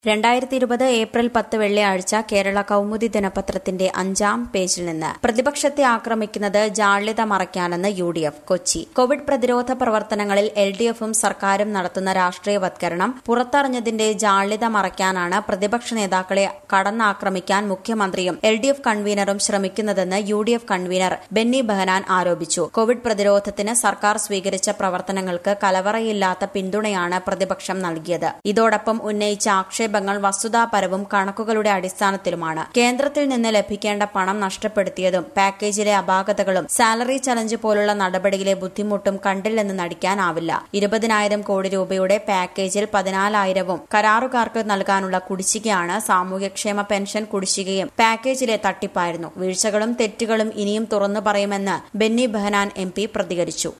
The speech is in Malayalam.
രണ്ടായിരത്തി ഇരുപത് ഏപ്രിൽ പത്ത് വെള്ളിയാഴ്ച കേരള കൗമുദി ദിനപത്രത്തിന്റെ അഞ്ചാം പേജിൽ നിന്ന് പ്രതിപക്ഷത്തെ ആക്രമിക്കുന്നത് ജാള്യത മറയ്ക്കാനെന്ന് U D F Kochi covid പ്രതിരോധ പ്രവർത്തനങ്ങളിൽ എൽ ഡി എഫും സർക്കാരും നടത്തുന്ന രാഷ്ട്രീയവത്കരണം പുറത്തറിഞ്ഞതിന്റെ ജാള്യത മറയ്ക്കാനാണ് പ്രതിപക്ഷ നേതാക്കളെ കടന്നാക്രമിക്കാൻ മുഖ്യമന്ത്രിയും എൽ ഡി എഫ് കൺവീനറും ശ്രമിക്കുന്നതെന്ന് U D F convener Benny Behanan ആരോപിച്ചു കോവിഡ് പ്രതിരോധത്തിന് സർക്കാർ സ്വീകരിച്ച പ്രവർത്തനങ്ങൾക്ക് കലവറയില്ലാത്ത പിന്തുണയാണ് പ്രതിപക്ഷം നൽകിയത് ഇതോടൊപ്പം ഉന്നയിച്ച ആക്ഷേപങ്ങൾ വസ്തുതാപരവും കണക്കുകളുടെ അടിസ്ഥാനത്തിലുമാണ് കേന്ദ്രത്തിൽ നിന്ന് ലഭിക്കേണ്ട പണം നഷ്ടപ്പെടുത്തിയതും പാക്കേജിലെ അപാകതകളും സാലറി ചലഞ്ച് പോലുള്ള നടപടിയിലെ ബുദ്ധിമുട്ടും കണ്ടില്ലെന്ന് നടിക്കാനാവില്ല ഇരുപതിനായിരം കോടി രൂപയുടെ പാക്കേജിൽ പതിനാലായിരവും കരാറുകാർക്ക് നൽകാനുള്ള കുടിശ്ശികയാണ് സാമൂഹ്യക്ഷേമ പെൻഷൻ കുടിശ്ശികയും പാക്കേജിലെ തട്ടിപ്പായിരുന്നു വീഴ്ചകളും തെറ്റുകളും ഇനിയും തുറന്നു പറയുമെന്ന് ബെന്നി ബെഹനാൻ എം പ്രതികരിച്ചു